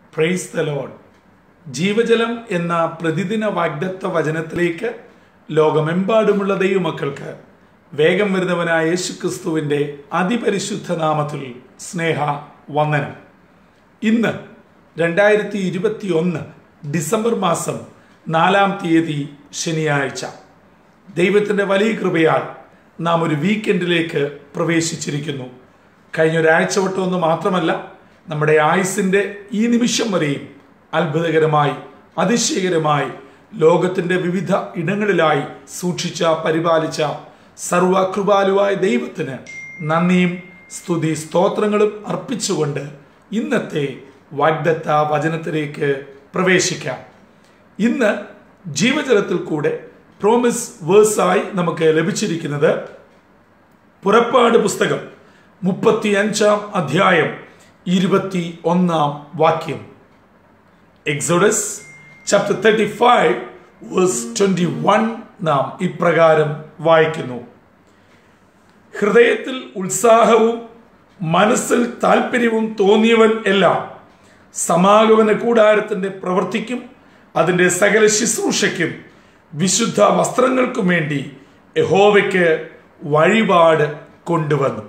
praise the load ജീവജലം എന്ന പ്രതിദിന വാഗ്ദത്ത വചനത്തിലേക്ക് ലോകമെമ്പാടുമുള്ള ദൈവമക്കൾക്ക് വേഗം വരുന്നവനായ യേശുക്രിസ്തുവിൻ്റെ അതിപരിശുദ്ധ നാമത്തിൽ സ്നേഹ വന്ദനം ഇന്ന് രണ്ടായിരത്തി ഇരുപത്തി ഒന്ന് ഡിസംബർ മാസം നാലാം തീയതി ശനിയാഴ്ച ദൈവത്തിൻ്റെ വലിയ കൃപയാൽ നാം ഒരു വീക്കെൻഡിലേക്ക് പ്രവേശിച്ചിരിക്കുന്നു കഴിഞ്ഞ ഒരാഴ്ച വട്ടമൊന്നും മാത്രമല്ല നമ്മുടെ ആയുസിൻ്റെ ഈ നിമിഷം വരെയും അത്ഭുതകരമായി അതിശയകരമായി ലോകത്തിൻ്റെ വിവിധ ഇടങ്ങളിലായി സൂക്ഷിച്ച പരിപാലിച്ച സർവകൃപാലുവായ ദൈവത്തിന് നന്ദിയും സ്തുതി സ്തോത്രങ്ങളും അർപ്പിച്ചുകൊണ്ട് ഇന്നത്തെ വാഗ്ദത്ത വചനത്തിലേക്ക് പ്രവേശിക്കാം ഇന്ന് ജീവജലത്തിൽ കൂടെ പ്രോമിസ് വേഴ്സായി നമുക്ക് ലഭിച്ചിരിക്കുന്നത് പുറപ്പാട് പുസ്തകം മുപ്പത്തി അഞ്ചാം അധ്യായം ഇരുപത്തി ഒന്നാം വാക്യം Exodus chapter thirty five verse twenty one നാം ഇപ്രകാരം വായിക്കുന്നു ഹൃദയത്തിൽ ഉത്സാഹവും മനസ്സിൽ താല്പര്യവും തോന്നിയവൻ എല്ലാം സമാഗമന കൂടാരത്തിന്റെ പ്രവൃത്തിക്കും അതിന്റെ സകല ശുശ്രൂഷയ്ക്കും വിശുദ്ധ വസ്ത്രങ്ങൾക്കും വേണ്ടി യഹോവയ്ക്ക് വഴിപാട് കൊണ്ടുവന്നു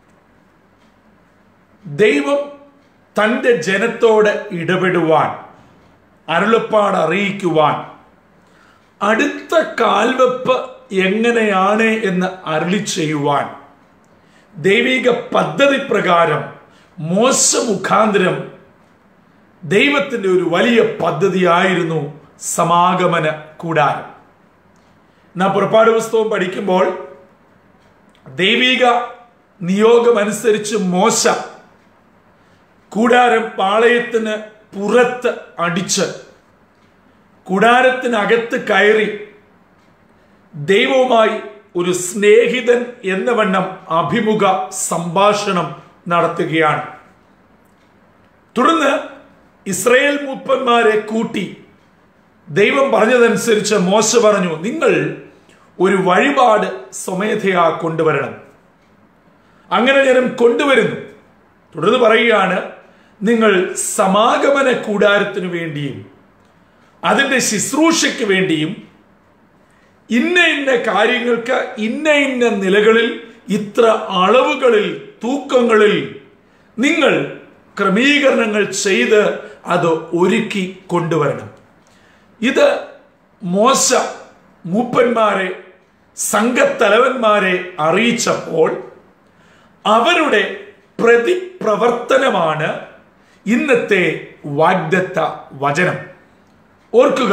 ദൈവം തൻ്റെ ജനത്തോട് ഇടപെടുവാൻ അരുളപ്പാട് അറിയിക്കുവാൻ അടുത്ത കാൽവെപ്പ് എങ്ങനെയാണ് എന്ന് അരുളി ചെയ്യുവാൻ ദൈവിക പദ്ധതി പ്രകാരം മോശ മുഖാന്തരം ദൈവത്തിൻ്റെ ഒരു വലിയ പദ്ധതിയായിരുന്നു സമാഗമന കൂടാരം നാം പുറപ്പാട് പുസ്തകം പഠിക്കുമ്പോൾ ദൈവിക നിയോഗമനുസരിച്ച് മോശ കൂടാരം പാളയത്തിന് പുറത്ത് അടിച്ച് കൂടാരത്തിനകത്ത് കയറി ദൈവവുമായി ഒരു സ്നേഹിതൻ എന്ന വണ്ണം അഭിമുഖ സംഭാഷണം നടത്തുകയാണ് തുടർന്ന് ഇസ്രയേൽ മൂപ്പന്മാരെ കൂട്ടി ദൈവം പറഞ്ഞതനുസരിച്ച് മോശ പറഞ്ഞു നിങ്ങൾ ഒരു വഴിപാട് സ്വമേധയാ കൊണ്ടുവരണം അങ്ങനെ ജനം കൊണ്ടുവരുന്നു തുടർന്ന് പറയുകയാണ് നിങ്ങൾ സമാഗമന കൂടാരത്തിനു വേണ്ടിയും അതിൻ്റെ ശുശ്രൂഷയ്ക്ക് വേണ്ടിയും ഇന്ന ഇന്ന കാര്യങ്ങൾക്ക് ഇന്ന ഇന്ന നിലകളിൽ ഇത്ര അളവുകളിൽ തൂക്കങ്ങളിൽ നിങ്ങൾ ക്രമീകരണങ്ങൾ ചെയ്ത് അത് ഒരുക്കി കൊണ്ടുവരണം ഇത് മോശ മൂപ്പന്മാരെ സംഘത്തലവന്മാരെ അറിയിച്ചപ്പോൾ അവരുടെ പ്രതിപ്രവർത്തനമാണ് ഇന്നത്തെ വാഗ്ദത്ത വചനം ഓർക്കുക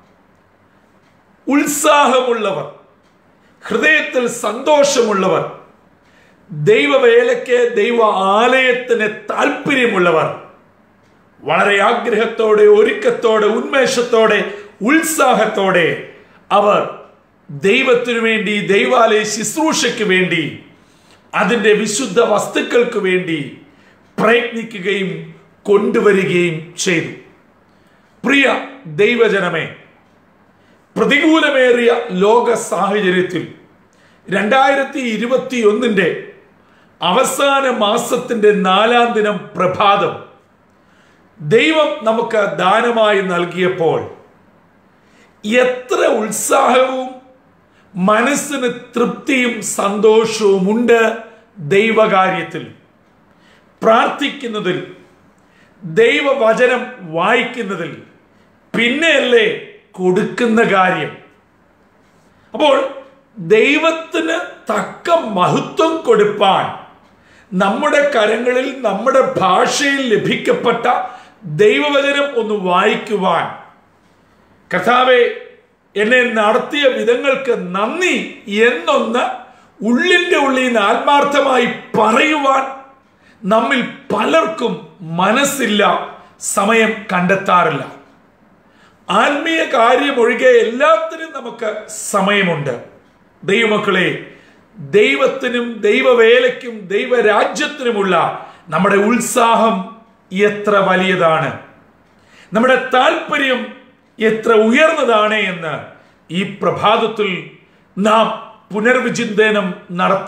ഉത്സാഹമുള്ളവർ ഹൃദയത്തിൽ സന്തോഷമുള്ളവർ ദൈവവേലയ്ക്ക് ദൈവ ആലയത്തിന് താല്പര്യമുള്ളവർ വളരെ ആഗ്രഹത്തോടെ ഒരുക്കത്തോടെ ഉന്മേഷത്തോടെ ഉത്സാഹത്തോടെ അവർ ദൈവത്തിനു വേണ്ടി ദൈവാലയ ശുശ്രൂഷയ്ക്ക് വേണ്ടി അതിൻ്റെ വിശുദ്ധ വസ്തുക്കൾക്ക് വേണ്ടി പ്രയത്നിക്കുകയും കൊണ്ടുവരികയും ചെയ്തു പ്രിയ ദൈവജനമേ പ്രതികൂലമേറിയ ലോക സാഹചര്യത്തിൽ രണ്ടായിരത്തി ഇരുപത്തി ഒന്നിൻ്റെ അവസാന മാസത്തിന്റെ നാലാം ദിനം പ്രഭാതം ദൈവം നമുക്ക് ദാനമായി നൽകിയപ്പോൾ എത്ര ഉത്സാഹവും മനസ്സിന് തൃപ്തിയും സന്തോഷവും ഉണ്ട് ദൈവകാര്യത്തിൽ പ്രാർത്ഥിക്കുന്നതിൽ ദൈവവചനം വായിക്കുന്നതിൽ പിന്നെയല്ലേ കൊടുക്കുന്ന കാര്യം അപ്പോൾ ദൈവത്തിന് തക്ക മഹത്വം കൊടുപ്പാൻ നമ്മുടെ കരങ്ങളിൽ നമ്മുടെ ഭാഷയിൽ ലഭിക്കപ്പെട്ട ദൈവവചനം ഒന്ന് വായിക്കുവാൻ കഥാവെ എന്നെ നടത്തിയ വിധങ്ങൾക്ക് നന്ദി എന്നൊന്ന് ഉള്ളിൻ്റെ ഉള്ളിൽ നിന്ന് ആത്മാർത്ഥമായി പറയുവാൻ നമ്മിൽ പലർക്കും മനസ്സില്ല സമയം കണ്ടെത്താറില്ല ആത്മീയ കാര്യമൊഴികെ എല്ലാത്തിനും നമുക്ക് സമയമുണ്ട് ദൈവമക്കളെ ദൈവത്തിനും ദൈവവേലയ്ക്കും ദൈവരാജ്യത്തിനുമുള്ള നമ്മുടെ ഉത്സാഹം എത്ര വലിയതാണ് നമ്മുടെ താല്പര്യം എത്ര ഉയർന്നതാണ് എന്ന് ഈ പ്രഭാതത്തിൽ നാം പുനർവിചിന്തനം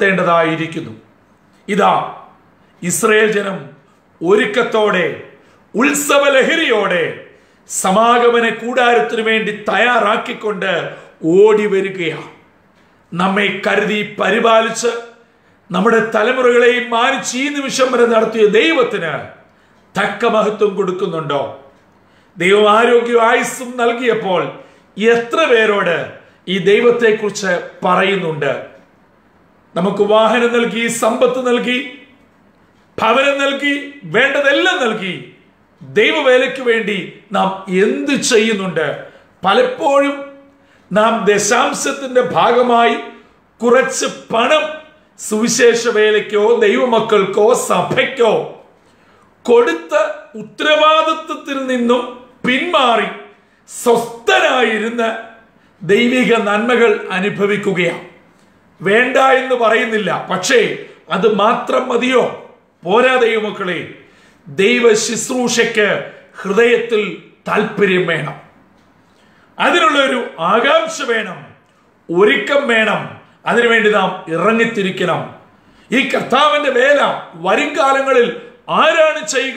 നടത്തേണ്ടതായിരിക്കുന്നു ഇതാ ഇസ്രയേൽ ജനം ഒരുക്കത്തോടെ ഉത്സവ ലഹരിയോടെ സമാഗമന കൂടാരത്തിനു വേണ്ടി തയ്യാറാക്കിക്കൊണ്ട് ഓടി വരികയാണ് നമ്മെ കരുതി പരിപാലിച്ച് നമ്മുടെ തലമുറകളെയും മാനിച്ച് ഈ നിമിഷം വരെ നടത്തിയ ദൈവത്തിന് തക്ക മഹത്വം കൊടുക്കുന്നുണ്ടോ ദൈവം ആരോഗ്യ ആയുസ്സും നൽകിയപ്പോൾ എത്ര പേരോട് ഈ ദൈവത്തെക്കുറിച്ച് പറയുന്നുണ്ട് നമുക്ക് വാഹനം നൽകി സമ്പത്ത് നൽകി ഭവനം നൽകി വേണ്ടതെല്ലാം നൽകി ദൈവവേലയ്ക്ക് വേണ്ടി നാം എന്ത് ചെയ്യുന്നുണ്ട് പലപ്പോഴും നാം ദശാംശത്തിന്റെ ഭാഗമായി കുറച്ച് പണം സുവിശേഷ വേലയ്ക്കോ ദൈവമക്കൾക്കോ സഭയ്ക്കോ കൊടുത്ത ഉത്തരവാദിത്വത്തിൽ നിന്നും പിന്മാറി സ്വസ്ഥനായിരുന്ന് ദൈവിക നന്മകൾ അനുഭവിക്കുകയാണ് വേണ്ട എന്ന് പറയുന്നില്ല പക്ഷേ അത് മാത്രം മതിയോ പോരാ ദൈവമക്കളെ ദൈവ ശുശ്രൂഷയ്ക്ക് ഹൃദയത്തിൽ താല്പര്യം വേണം അതിനുള്ള ഒരു ആകാംക്ഷ വേണം ഒരുക്കം വേണം അതിനുവേണ്ടി നാം ഇറങ്ങിത്തിരിക്കണം ഈ കർത്താവിന്റെ വേല വരും കാലങ്ങളിൽ ആരാണ് ചെയ്യുക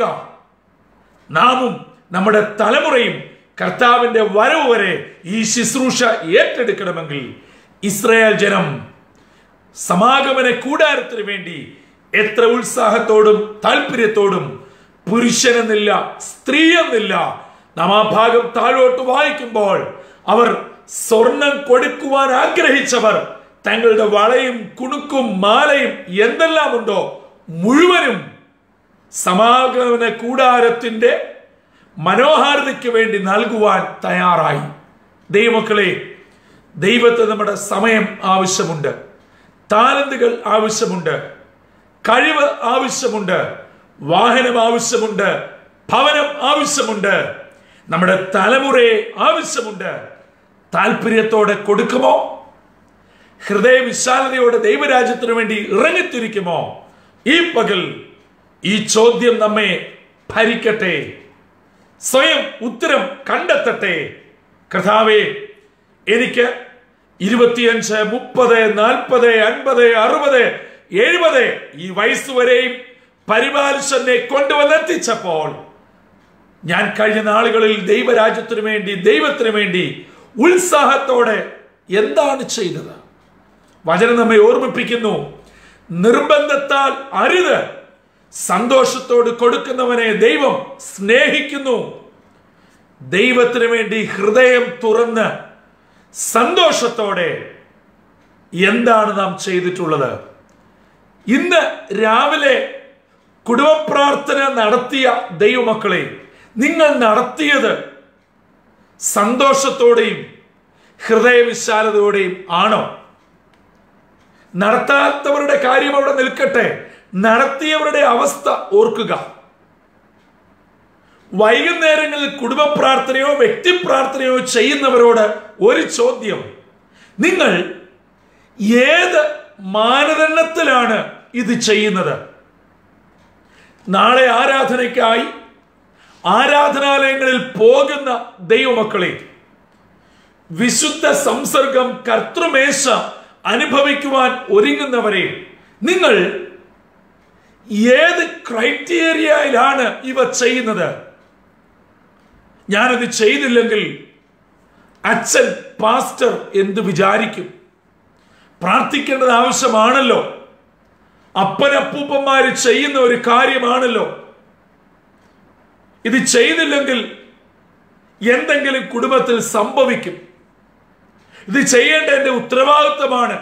നാമും നമ്മുടെ തലമുറയും കർത്താവിന്റെ വരവ് വരെ ഈ ശുശ്രൂഷ ഏറ്റെടുക്കണമെങ്കിൽ ഇസ്രായേൽ ജനം സമാഗമന കൂടാരത്തിന് വേണ്ടി എത്ര ഉത്സാഹത്തോടും താല്പര്യത്തോടും പുരുഷനെന്നില്ല സ്ത്രീയെന്നില്ല നാം ആ ഭാഗം താഴോട്ട് വായിക്കുമ്പോൾ അവർ സ്വർണം കൊടുക്കുവാൻ ആഗ്രഹിച്ചവർ തങ്ങളുടെ വളയും കുണുക്കും മാലയും എന്തെല്ലാം ഉണ്ടോ മുഴുവനും സമാഗമന കൂടാരത്തിന്റെ മനോഹാരിതയ്ക്ക് വേണ്ടി നൽകുവാൻ തയ്യാറായി ദൈവമക്കളെ ദൈവത്തെ നമ്മുടെ സമയം ആവശ്യമുണ്ട് താലന്തുകൾ ആവശ്യമുണ്ട് കഴിവ് ആവശ്യമുണ്ട് വാഹനം ആവശ്യമുണ്ട് ഭവനം ആവശ്യമുണ്ട് നമ്മുടെ തലമുറയെ ആവശ്യമുണ്ട് താല്പര്യത്തോടെ കൊടുക്കുമോ ഹൃദയവിശാലതയോടെ ദൈവരാജ്യത്തിനു വേണ്ടി ഇറങ്ങിത്തിരിക്കുമോ ഈ പകൽ ഈ ചോദ്യം നമ്മെ ഭരിക്കട്ടെ സ്വയം ഉത്തരം കണ്ടെത്തട്ടെ കഥാവേ എനിക്ക് ഇരുപത്തിയഞ്ച് മുപ്പത് നാൽപ്പത് അൻപത് അറുപത് എഴുപത് ഈ വയസ്സ് വരെയും പരിപാലിച്ചെന്നെ കൊണ്ടുവന്നെത്തിച്ചപ്പോൾ ഞാൻ കഴിഞ്ഞ നാളുകളിൽ ദൈവരാജ്യത്തിനു വേണ്ടി ദൈവത്തിനു വേണ്ടി ഉത്സാഹത്തോടെ എന്താണ് ചെയ്തത് വചനം നമ്മെ ഓർമ്മിപ്പിക്കുന്നു നിർബന്ധത്താൽ അരുത് സന്തോഷത്തോട് കൊടുക്കുന്നവനെ ദൈവം സ്നേഹിക്കുന്നു ദൈവത്തിന് വേണ്ടി ഹൃദയം തുറന്ന് സന്തോഷത്തോടെ എന്താണ് നാം ചെയ്തിട്ടുള്ളത് ഇന്ന് രാവിലെ കുടുംബ പ്രാർത്ഥന നടത്തിയ ദൈവമക്കളെ നിങ്ങൾ നടത്തിയത് സന്തോഷത്തോടെയും ഹൃദയവിശാലതയോടെയും ആണോ നടത്താത്തവരുടെ കാര്യം അവിടെ നിൽക്കട്ടെ നടത്തിയവരുടെ അവസ്ഥ ഓർക്കുക വൈകുന്നേരങ്ങളിൽ കുടുംബ പ്രാർത്ഥനയോ വ്യക്തി പ്രാർത്ഥനയോ ചെയ്യുന്നവരോട് ഒരു ചോദ്യം നിങ്ങൾ ഏത് മാനദണ്ഡത്തിലാണ് ഇത് ചെയ്യുന്നത് നാളെ ആരാധനയ്ക്കായി ആരാധനാലയങ്ങളിൽ പോകുന്ന ദൈവമക്കളെ വിശുദ്ധ സംസർഗം കർത്തൃമേശ അനുഭവിക്കുവാൻ ഒരുങ്ങുന്നവരെ നിങ്ങൾ ഏത് ക്രൈറ്റീരിയയിലാണ് ഇവ ചെയ്യുന്നത് ഞാനത് ചെയ്തില്ലെങ്കിൽ അച്ഛൻ പാസ്റ്റർ എന്ത് വിചാരിക്കും പ്രാർത്ഥിക്കേണ്ടത് ആവശ്യമാണല്ലോ അപ്പനപ്പൂപ്പന്മാര് ചെയ്യുന്ന ഒരു കാര്യമാണല്ലോ ഇത് ചെയ്തില്ലെങ്കിൽ എന്തെങ്കിലും കുടുംബത്തിൽ സംഭവിക്കും ഇത് ചെയ്യേണ്ട എന്റെ ഉത്തരവാദിത്വമാണ്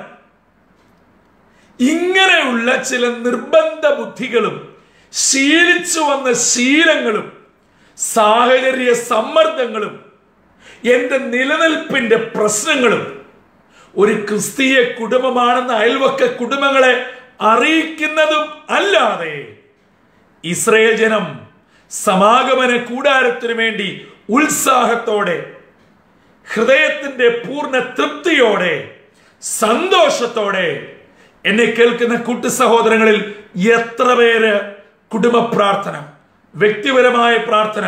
ഇങ്ങനെയുള്ള ചില നിർബന്ധ ബുദ്ധികളും ശീലിച്ചു വന്ന ശീലങ്ങളും സാഹചര്യ സമ്മർദ്ദങ്ങളും എന്റെ നിലനിൽപ്പിന്റെ പ്രശ്നങ്ങളും ഒരു ക്രിസ്തീയ കുടുംബമാണെന്ന അയൽവക്ക കുടുംബങ്ങളെ അറിയിക്കുന്നതും അല്ലാതെ ഇസ്രയേൽ ജനം സമാഗമന കൂടാരത്തിനു വേണ്ടി ഉത്സാഹത്തോടെ ഹൃദയത്തിന്റെ പൂർണ്ണ തൃപ്തിയോടെ സന്തോഷത്തോടെ എന്നെ കേൾക്കുന്ന കൂട്ടു സഹോദരങ്ങളിൽ എത്ര പേര് കുടുംബ പ്രാർത്ഥന വ്യക്തിപരമായ പ്രാർത്ഥന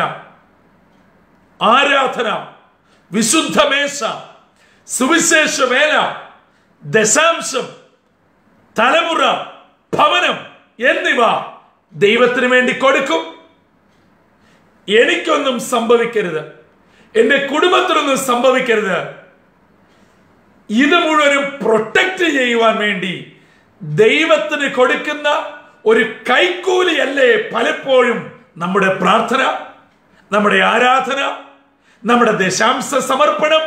ആരാധന വിശുദ്ധമേശ സുവിശേഷ വേല ദശാംശം തലമുറ ഭവനം എന്നിവ ദൈവത്തിന് വേണ്ടി കൊടുക്കും എനിക്കൊന്നും സംഭവിക്കരുത് എന്റെ കുടുംബത്തിനൊന്നും സംഭവിക്കരുത് ഇത് മുഴുവനും പ്രൊട്ടക്ട് ചെയ്യുവാൻ വേണ്ടി ദൈവത്തിന് കൊടുക്കുന്ന ഒരു കൈക്കൂലിയല്ലേ പലപ്പോഴും നമ്മുടെ പ്രാർത്ഥന നമ്മുടെ ആരാധന നമ്മുടെ ദശാംശ സമർപ്പണം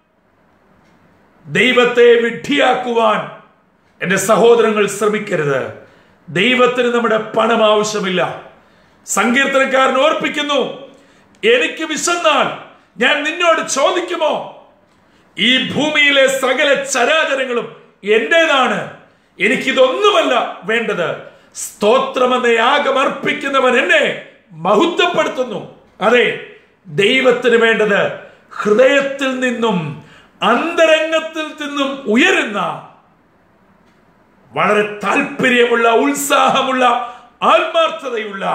ദൈവത്തെ വിഡ്ഢിയാക്കുവാൻ എന്റെ സഹോദരങ്ങൾ ശ്രമിക്കരുത് ദൈവത്തിന് നമ്മുടെ പണം ആവശ്യമില്ല സങ്കീർത്തനക്കാരൻ ഓർപ്പിക്കുന്നു എനിക്ക് വിശന്നാൽ ഞാൻ നിന്നോട് ചോദിക്കുമോ ഈ ഭൂമിയിലെ സകല ചരാചരങ്ങളും എന്റേതാണ് എനിക്കിതൊന്നുമല്ല വേണ്ടത് സ്തോത്രമെന്ന യാഗം അർപ്പിക്കുന്നവൻ എന്നെ മഹത്വപ്പെടുത്തുന്നു അതെ ദൈവത്തിന് വേണ്ടത് ഹൃദയത്തിൽ നിന്നും അന്തരംഗത്തിൽ നിന്നും ഉയരുന്ന വളരെ താല്പര്യമുള്ള ഉത്സാഹമുള്ള ആത്മാർത്ഥതയുള്ള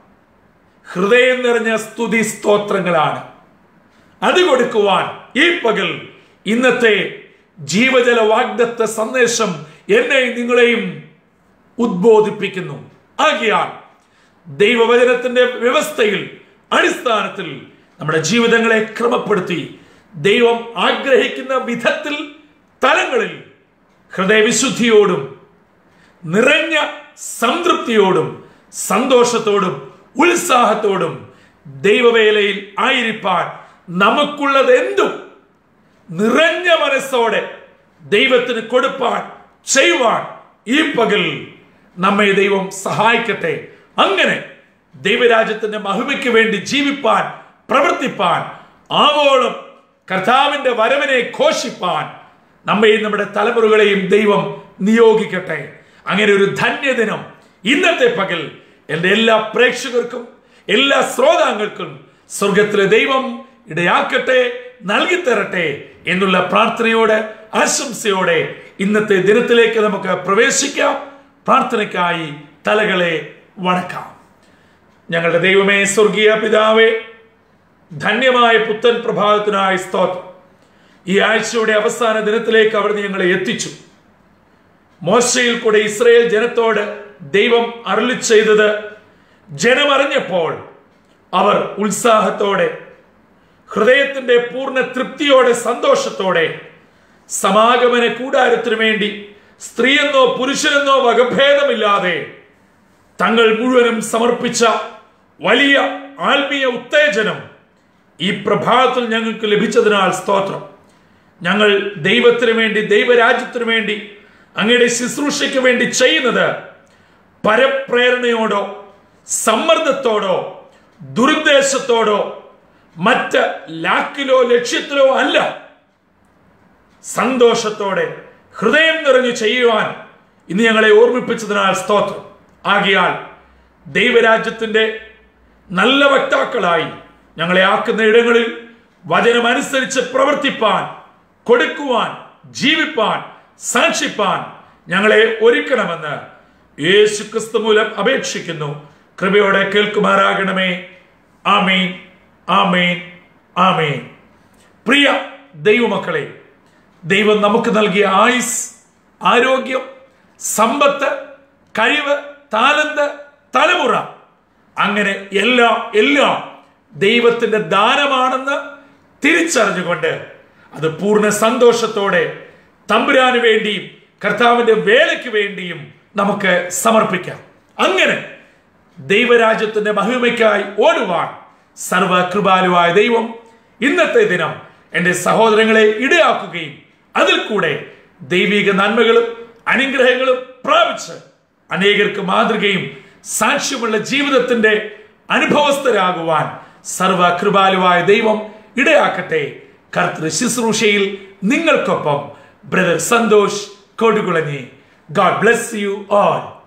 ഹൃദയം നിറഞ്ഞ സ്തുതി സ്തോത്രങ്ങളാണ് അത് കൊടുക്കുവാൻ ഈ പകൽ ഇന്നത്തെ ജീവജല വാഗ്ദത്ത സന്ദേശം എന്നെയും നിങ്ങളെയും ഉദ്ബോധിപ്പിക്കുന്നു ആകിയാൽ ദൈവവചനത്തിന്റെ വ്യവസ്ഥയിൽ അടിസ്ഥാനത്തിൽ നമ്മുടെ ജീവിതങ്ങളെ ക്രമപ്പെടുത്തി ദൈവം ആഗ്രഹിക്കുന്ന വിധത്തിൽ തലങ്ങളിൽ ഹൃദയവിശുദ്ധിയോടും നിറഞ്ഞ സംതൃപ്തിയോടും സന്തോഷത്തോടും ഉത്സാഹത്തോടും ദൈവവേലയിൽ ആയിരിക്കാൻ നമുക്കുള്ളത് എന്തും നിറഞ്ഞ മനസ്സോടെ ദൈവത്തിന് കൊടുപ്പാൻ ചെയ്യുവാൻ ഈ പകൽ നമ്മെ ദൈവം സഹായിക്കട്ടെ അങ്ങനെ ദൈവരാജ്യത്തിന്റെ മഹിമയ്ക്ക് വേണ്ടി ജീവിപ്പാൻ പ്രവർത്തിപ്പാൻ ആവോളം കർത്താവിന്റെ വരവിനെ ഘോഷിപ്പാൻ നമ്മെയും നമ്മുടെ തലമുറകളെയും ദൈവം നിയോഗിക്കട്ടെ അങ്ങനെ ഒരു ധന്യദിനം ഇന്നത്തെ പകൽ എൻ്റെ എല്ലാ പ്രേക്ഷകർക്കും എല്ലാ ശ്രോതാക്കൾക്കും സ്വർഗത്തിലെ ദൈവം ഇടയാക്കട്ടെ നൽകി തരട്ടെ എന്നുള്ള പ്രാർത്ഥനയോടെ ആശംസയോടെ ഇന്നത്തെ ദിനത്തിലേക്ക് നമുക്ക് പ്രവേശിക്കാം പ്രാർത്ഥനയ്ക്കായി തലകളെ വണക്കാം ഞങ്ങളുടെ ദൈവമേ സ്വർഗീയ പിതാവേ ധന്യമായ പുത്തൻ പ്രഭാതത്തിനായി സ്തോത്രം ഈ ആഴ്ചയുടെ അവസാന ദിനത്തിലേക്ക് അവിടുന്ന് ഞങ്ങളെ എത്തിച്ചു മോശയിൽ കൂടെ ഇസ്രയേൽ ജനത്തോട് ദൈവം അരളി ചെയ്തത് ജനമറിഞ്ഞപ്പോൾ അവർ ഉത്സാഹത്തോടെ ഹൃദയത്തിന്റെ പൂർണ്ണ തൃപ്തിയോടെ സന്തോഷത്തോടെ സമാഗമന കൂടാരത്തിനു വേണ്ടി സ്ത്രീയെന്നോ പുരുഷനെന്നോ വകഭേദമില്ലാതെ തങ്ങൾ മുഴുവനും സമർപ്പിച്ച വലിയ ആത്മീയ ഉത്തേജനം ഈ പ്രഭാതത്തിൽ ഞങ്ങൾക്ക് ലഭിച്ചതിനാൽ സ്തോത്രം ഞങ്ങൾ ദൈവത്തിനു വേണ്ടി ദൈവരാജ്യത്തിനു വേണ്ടി അങ്ങയുടെ ശുശ്രൂഷയ്ക്ക് വേണ്ടി ചെയ്യുന്നത് പരപ്രേരണയോടോ സമ്മർദ്ദത്തോടോ ദുരുദ്ദേശത്തോടോ മറ്റ് ലാക്കിലോ ലക്ഷ്യത്തിലോ അല്ല സന്തോഷത്തോടെ ഹൃദയം നിറഞ്ഞു ചെയ്യുവാൻ ഇന്ന് ഞങ്ങളെ ഓർമ്മിപ്പിച്ചതിനാൽ സ്തോത്രം ആകിയാൽ ദൈവരാജ്യത്തിന്റെ നല്ല വക്താക്കളായി ഞങ്ങളെ ആക്കുന്ന ഇടങ്ങളിൽ വചനമനുസരിച്ച് പ്രവർത്തിപ്പാൻ കൊടുക്കുവാൻ ജീവിപ്പാൻ സാക്ഷിപ്പാൻ ഞങ്ങളെ ഒരുക്കണമെന്ന് യേശു ക്രിസ്തു മൂലം അപേക്ഷിക്കുന്നു കൃപയോടെ കേൾക്കുമാറാകണമേ ആമേൻ ആമേൻ ആമേൻ പ്രിയ ദൈവമക്കളെ ദൈവം നമുക്ക് നൽകിയ ആയുസ് ആരോഗ്യം സമ്പത്ത് കഴിവ് താലന്ത് തലമുറ അങ്ങനെ എല്ലാം എല്ലാം ദൈവത്തിന്റെ ദാനമാണെന്ന് തിരിച്ചറിഞ്ഞുകൊണ്ട് അത് പൂർണ്ണ സന്തോഷത്തോടെ തമ്പുരാന് വേണ്ടിയും കർത്താവിന്റെ വേലയ്ക്ക് വേണ്ടിയും നമുക്ക് സമർപ്പിക്കാം അങ്ങനെ ദൈവരാജ്യത്തിന്റെ മഹിമയ്ക്കായി ഓടുവാൻ സർവകൃപാലുവായ ദൈവം ഇന്നത്തെ ദിനം എൻ്റെ സഹോദരങ്ങളെ ഇടയാക്കുകയും അതിൽ കൂടെ ദൈവിക നന്മകളും അനുഗ്രഹങ്ങളും പ്രാപിച്ച് അനേകർക്ക് മാതൃകയും സാക്ഷ്യമുള്ള ജീവിതത്തിന്റെ അനുഭവസ്ഥരാകുവാൻ സർവകൃപാലുവായ ദൈവം ഇടയാക്കട്ടെ കർത്തൃ ശുശ്രൂഷയിൽ നിങ്ങൾക്കൊപ്പം brother Santhosh Kodukulanji god bless you all